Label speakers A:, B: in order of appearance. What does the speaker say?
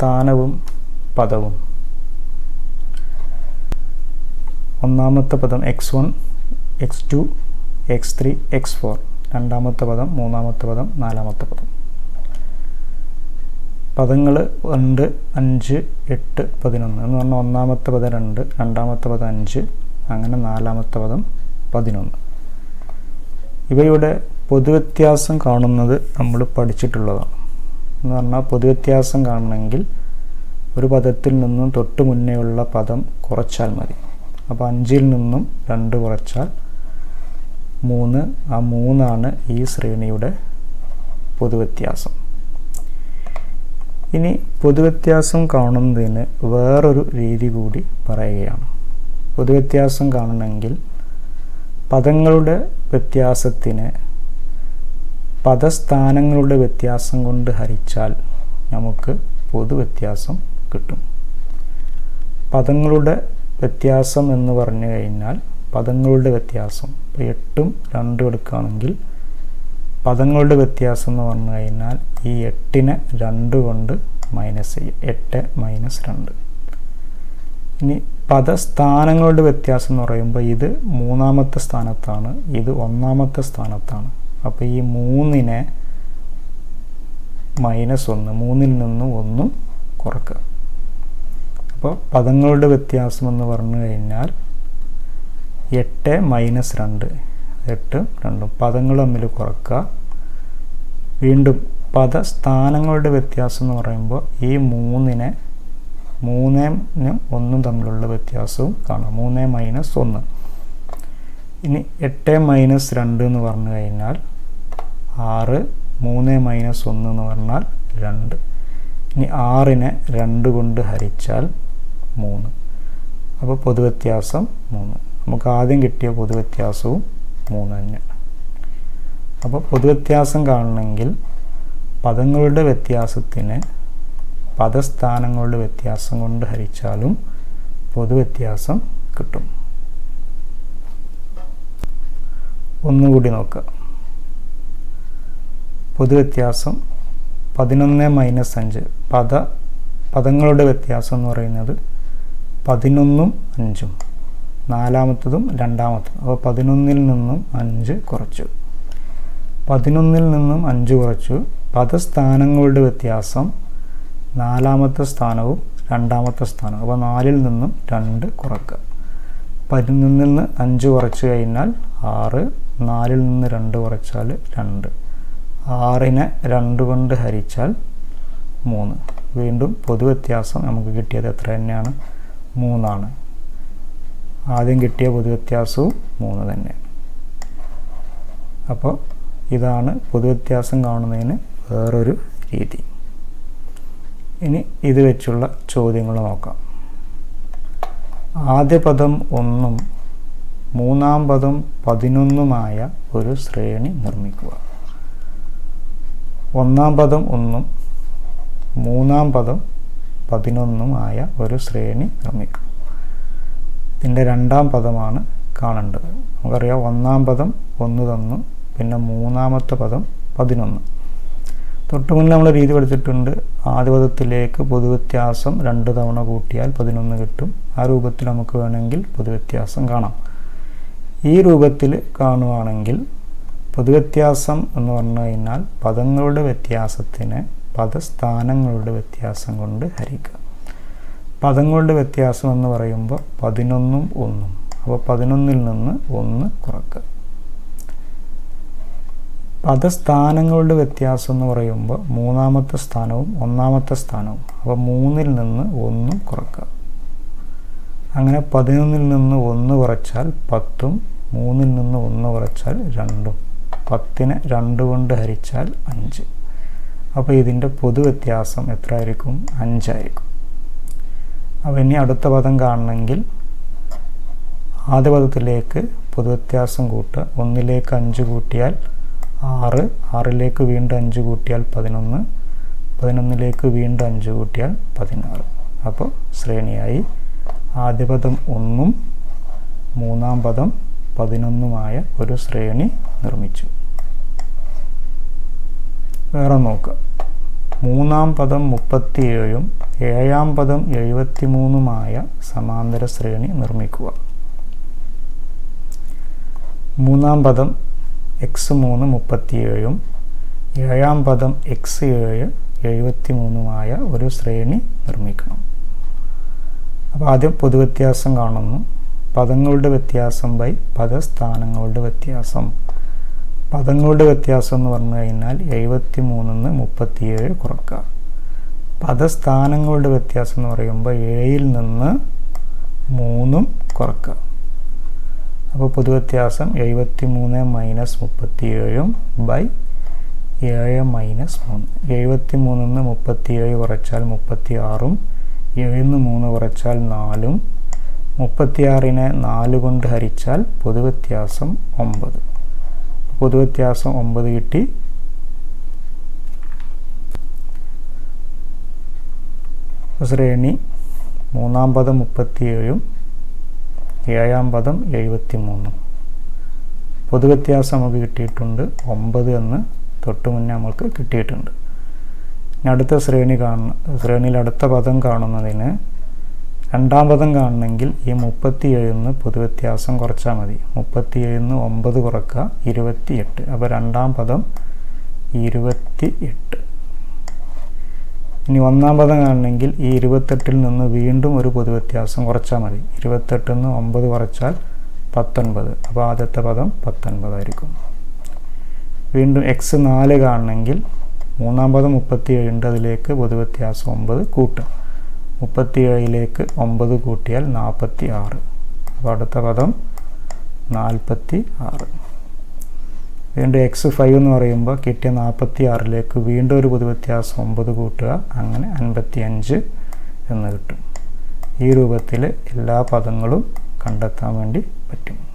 A: സ്ഥാനവും പദവും ഒന്നാമത്തെ പദം X one X two X three X four രണ്ടാമത്തെ പദം മൂന്നാമത്തെ പദം നാലാമത്തെ പദം പദങ്ങൾ രണ്ട് അഞ്ച് എട്ട് പതിനൊന്ന് എന്ന് പറഞ്ഞാൽ ഒന്നാമത്തെ പദം രണ്ട് രണ്ടാമത്തെ പദം അഞ്ച് അങ്ങനെ നാലാമത്തെ പദം പതിനൊന്ന് ഇവയുടെ പൊതുവ്യത്യാസം കാണുന്നത് നമ്മൾ പഠിച്ചിട്ടുള്ളതാണ് എന്ന് പറഞ്ഞാൽ പൊതുവ്യത്യാസം കാണണമെങ്കിൽ ഒരു പദത്തിൽ നിന്നും തൊട്ട് മുന്നേയുള്ള പദം കുറച്ചാൽ മതി അപ്പോൾ അഞ്ചിൽ നിന്നും രണ്ട് കുറച്ചാൽ മൂന്ന് ആ മൂന്നാണ് ഈ ശ്രേണിയുടെ പൊതുവ്യത്യാസം ഇനി പൊതുവ്യത്യാസം കാണുന്നതിന് വേറൊരു രീതി കൂടി പറയുകയാണ് പൊതുവ്യത്യാസം കാണണമെങ്കിൽ പദങ്ങളുടെ വ്യത്യാസത്തിന് പദസ്ഥാനങ്ങളുടെ വ്യത്യാസം കൊണ്ട് ഹരിച്ചാൽ നമുക്ക് പൊതുവ്യത്യാസം കിട്ടും പദങ്ങളുടെ വ്യത്യാസം എന്ന് പറഞ്ഞു കഴിഞ്ഞാൽ പദങ്ങളുടെ വ്യത്യാസം ഇപ്പോൾ എട്ടും രണ്ടും എടുക്കുകയാണെങ്കിൽ പദങ്ങളുടെ വ്യത്യാസം എന്ന് പറഞ്ഞു കഴിഞ്ഞാൽ ഈ എട്ടിനെ രണ്ട് കൊണ്ട് മൈനസ് ചെയ്യും എട്ട് മൈനസ് രണ്ട് ഇനി പദസ്ഥാനങ്ങളുടെ വ്യത്യാസം എന്ന് പറയുമ്പോൾ ഇത് മൂന്നാമത്തെ സ്ഥാനത്താണ് ഇത് ഒന്നാമത്തെ സ്ഥാനത്താണ് അപ്പോൾ ഈ മൂന്നിനെ മൈനസ് ഒന്ന് മൂന്നിൽ നിന്നും ഒന്നും കുറക്കുക അപ്പോൾ പദങ്ങളുടെ വ്യത്യാസം എന്ന് പറഞ്ഞു കഴിഞ്ഞാൽ എട്ട് മൈനസ് രണ്ട് എട്ട് രണ്ടും പദങ്ങൾ തമ്മിൽ കുറക്കുക വീണ്ടും പദസ്ഥാനങ്ങളുടെ വ്യത്യാസം എന്ന് പറയുമ്പോൾ ഈ മൂന്നിനെ മൂന്നേനും ഒന്നും തമ്മിലുള്ള വ്യത്യാസവും കാണാം മൂന്ന് മൈനസ് ഒന്ന് ഇനി എട്ട് മൈനസ് രണ്ട് എന്ന് പറഞ്ഞു കഴിഞ്ഞാൽ ആറ് മൂന്ന് മൈനസ് ഒന്ന് എന്ന് പറഞ്ഞാൽ രണ്ട് ഇനി ആറിനെ രണ്ട് കൊണ്ട് ഹരിച്ചാൽ മൂന്ന് അപ്പോൾ പൊതുവ്യത്യാസം മൂന്ന് നമുക്ക് ആദ്യം കിട്ടിയ പൊതുവ്യത്യാസവും മൂന്ന് തന്നെയാണ് അപ്പോൾ പൊതുവ്യത്യാസം കാണണമെങ്കിൽ പദങ്ങളുടെ വ്യത്യാസത്തിന് പദസ്ഥാനങ്ങളുടെ വ്യത്യാസം കൊണ്ട് ഹരിച്ചാലും പൊതുവ്യത്യാസം കിട്ടും ഒന്നുകൂടി നോക്കുക പൊതുവ്യത്യാസം പതിനൊന്ന് മൈനസ് അഞ്ച് പദ പദങ്ങളുടെ വ്യത്യാസം എന്ന് പറയുന്നത് പതിനൊന്നും അഞ്ചും നാലാമത്തതും രണ്ടാമത്തതും അപ്പോൾ പതിനൊന്നിൽ നിന്നും അഞ്ച് കുറച്ചു പതിനൊന്നിൽ നിന്നും അഞ്ച് കുറച്ചു പദസ്ഥാനങ്ങളുടെ വ്യത്യാസം നാലാമത്തെ സ്ഥാനവും രണ്ടാമത്തെ സ്ഥാനവും അപ്പോൾ നാലിൽ നിന്നും രണ്ട് കുറക്കുക പതിനൊന്നിൽ നിന്ന് അഞ്ച് കുറച്ച് കഴിഞ്ഞാൽ ആറ് നാലിൽ നിന്ന് രണ്ട് കുറച്ചാൽ രണ്ട് ആറിനെ രണ്ട് കൊണ്ട് ഹരിച്ചാൽ മൂന്ന് വീണ്ടും പൊതുവ്യത്യാസം നമുക്ക് കിട്ടിയത് എത്ര തന്നെയാണ് മൂന്നാണ് ആദ്യം കിട്ടിയ പൊതുവ്യത്യാസവും മൂന്ന് തന്നെ അപ്പോൾ ഇതാണ് പൊതുവ്യത്യാസം കാണുന്നതിന് വേറൊരു രീതി ഇനി ഇത് വെച്ചുള്ള ചോദ്യങ്ങൾ നോക്കാം ആദ്യ പദം ഒന്നും മൂന്നാം പദം പതിനൊന്നുമായ ഒരു ശ്രേണി നിർമ്മിക്കുക ഒന്നാം പദം ഒന്നും മൂന്നാം പദം പതിനൊന്നുമായ ഒരു ശ്രേണി നിർമ്മിക്കുക ഇതിൻ്റെ രണ്ടാം പദമാണ് കാണേണ്ടത് നമുക്കറിയാം ഒന്നാം പദം ഒന്ന് തന്നു പിന്നെ മൂന്നാമത്തെ പദം പതിനൊന്ന് തൊട്ട് മുന്നേ നമ്മൾ രീതി പഠിച്ചിട്ടുണ്ട് ആദ്യ പദത്തിലേക്ക് പൊതുവ്യത്യാസം രണ്ട് തവണ കൂട്ടിയാൽ പതിനൊന്ന് കിട്ടും ആ രൂപത്തിൽ നമുക്ക് വേണമെങ്കിൽ പൊതുവ്യത്യാസം കാണാം ഈ രൂപത്തിൽ കാണുകയാണെങ്കിൽ പൊതുവ്യത്യാസം എന്ന് പറഞ്ഞു കഴിഞ്ഞാൽ പദങ്ങളുടെ വ്യത്യാസത്തിന് പദസ്ഥാനങ്ങളുടെ വ്യത്യാസം കൊണ്ട് ഹരിക്കുക പദങ്ങളുടെ വ്യത്യാസം എന്ന് പറയുമ്പോൾ പതിനൊന്നും ഒന്നും അപ്പോൾ പതിനൊന്നിൽ നിന്ന് ഒന്ന് കുറക്കുക പദസ്ഥാനങ്ങളുടെ വ്യത്യാസം എന്ന് പറയുമ്പോൾ മൂന്നാമത്തെ സ്ഥാനവും ഒന്നാമത്തെ സ്ഥാനവും അപ്പോൾ മൂന്നിൽ നിന്ന് ഒന്നും കുറക്കുക അങ്ങനെ പതിനൊന്നിൽ നിന്ന് ഒന്ന് കുറച്ചാൽ പത്തും മൂന്നിൽ നിന്ന് ഒന്ന് കുറച്ചാൽ രണ്ടും പത്തിനെ രണ്ട് കൊണ്ട് ഹരിച്ചാൽ അഞ്ച് അപ്പോൾ ഇതിൻ്റെ പൊതുവ്യത്യാസം എത്ര ആയിരിക്കും അഞ്ചായിരിക്കും അപ്പോൾ ഇനി അടുത്ത പദം കാണണമെങ്കിൽ ആദ്യ പദത്തിലേക്ക് പൊതുവ്യത്യാസം കൂട്ടുക ഒന്നിലേക്ക് അഞ്ച് കൂട്ടിയാൽ ആറ് ആറിലേക്ക് വീണ്ടും അഞ്ച് കൂട്ടിയാൽ പതിനൊന്ന് പതിനൊന്നിലേക്ക് വീണ്ടും അഞ്ച് കൂട്ടിയാൽ പതിനാറ് അപ്പോൾ ശ്രേണിയായി ആദ്യ പദം ഒന്നും മൂന്നാം പദം പതിനൊന്നുമായ ഒരു ശ്രേണി നിർമ്മിച്ചു വേറെ നോക്കുക മൂന്നാം പദം മുപ്പത്തിയേഴും ഏഴാം പദം എഴുപത്തി മൂന്നുമായ സമാന്തര ശ്രേണി നിർമ്മിക്കുക മൂന്നാം പദം എക്സ് മൂന്ന് മുപ്പത്തിയേഴും ഏഴാം പദം എക്സ് ഏഴ് എഴുപത്തി മൂന്നുമായ ഒരു ശ്രേണി നിർമ്മിക്കണം അപ്പോൾ ആദ്യം പൊതുവ്യത്യാസം കാണുന്നു പദങ്ങളുടെ വ്യത്യാസം ബൈ പദസ്ഥാനങ്ങളുടെ വ്യത്യാസം പദങ്ങളുടെ വ്യത്യാസം എന്ന് പറഞ്ഞു കഴിഞ്ഞാൽ എഴുപത്തി മൂന്നിന്ന് മുപ്പത്തിയേഴ് കുറക്കുക പദസ്ഥാനങ്ങളുടെ വ്യത്യാസം എന്ന് പറയുമ്പോൾ ഏഴിൽ നിന്ന് മൂന്നും കുറക്കുക അപ്പോൾ പൊതുവ്യത്യാസം എഴുപത്തി മൂന്ന് മൈനസ് മുപ്പത്തിയേഴും ബൈ ഏഴ് മൈനസ് മൂന്ന് എഴുപത്തി മൂന്നിന്ന് മുപ്പത്തിയേഴ് കുറച്ചാൽ മുപ്പത്തി ആറും ഏഴിന്ന് മൂന്ന് കുറച്ചാൽ നാലും മുപ്പത്തിയാറിനെ നാല് കൊണ്ട് ഹരിച്ചാൽ പൊതുവ്യത്യാസം ഒമ്പത് പൊതുവ്യത്യാസം ഒമ്പത് കിട്ടി ശ്രേണി മൂന്നാം പദം മുപ്പത്തിയേഴും ഏഴാം പദം എഴുപത്തി മൂന്നും പൊതുവ്യത്യാസം നമുക്ക് കിട്ടിയിട്ടുണ്ട് ഒമ്പത് എന്ന് തൊട്ട് മുന്നേ നമുക്ക് കിട്ടിയിട്ടുണ്ട് ഇനി അടുത്ത ശ്രേണി കാണുന്ന ശ്രേണിയിൽ അടുത്ത പദം കാണുന്നതിന് രണ്ടാം പദം കാണണമെങ്കിൽ ഈ മുപ്പത്തി ഏഴിന്ന് പൊതുവ്യത്യാസം കുറച്ചാൽ മതി മുപ്പത്തി ഏഴിന്ന് ഒമ്പത് കുറക്കുക ഇരുപത്തി എട്ട് അപ്പോൾ രണ്ടാം പദം ഇരുപത്തി എട്ട് ഇനി ഒന്നാം പദം കാണണമെങ്കിൽ ഈ ഇരുപത്തെട്ടിൽ നിന്ന് വീണ്ടും ഒരു പൊതുവ്യത്യാസം കുറച്ചാൽ മതി ഇരുപത്തെട്ടിൽ നിന്ന് ഒമ്പത് കുറച്ചാൽ പത്തൊൻപത് അപ്പോൾ ആദ്യത്തെ പദം പത്തൊൻപതായിരിക്കും വീണ്ടും എക്സ് നാല് കാണണമെങ്കിൽ മൂന്നാം പദം മുപ്പത്തി ഏഴുണ്ട് അതിലേക്ക് പൊതുവ്യത്യാസം ഒമ്പത് കൂട്ടുക മുപ്പത്തി ഏഴിലേക്ക് ഒമ്പത് കൂട്ടിയാൽ നാൽപ്പത്തി ആറ് അപ്പോൾ അടുത്ത പദം നാൽപ്പത്തി ആറ് വീണ്ടും എക്സ് ഫൈവ് എന്ന് പറയുമ്പോൾ കിട്ടിയ നാൽപ്പത്തി ആറിലേക്ക് വീണ്ടും ഒരു പൊതുവ്യത്യാസം ഒമ്പത് കൂട്ടുക അങ്ങനെ അൻപത്തി അഞ്ച് എന്ന് കിട്ടും ഈ രൂപത്തിൽ എല്ലാ പദങ്ങളും കണ്ടെത്താൻ വേണ്ടി പറ്റും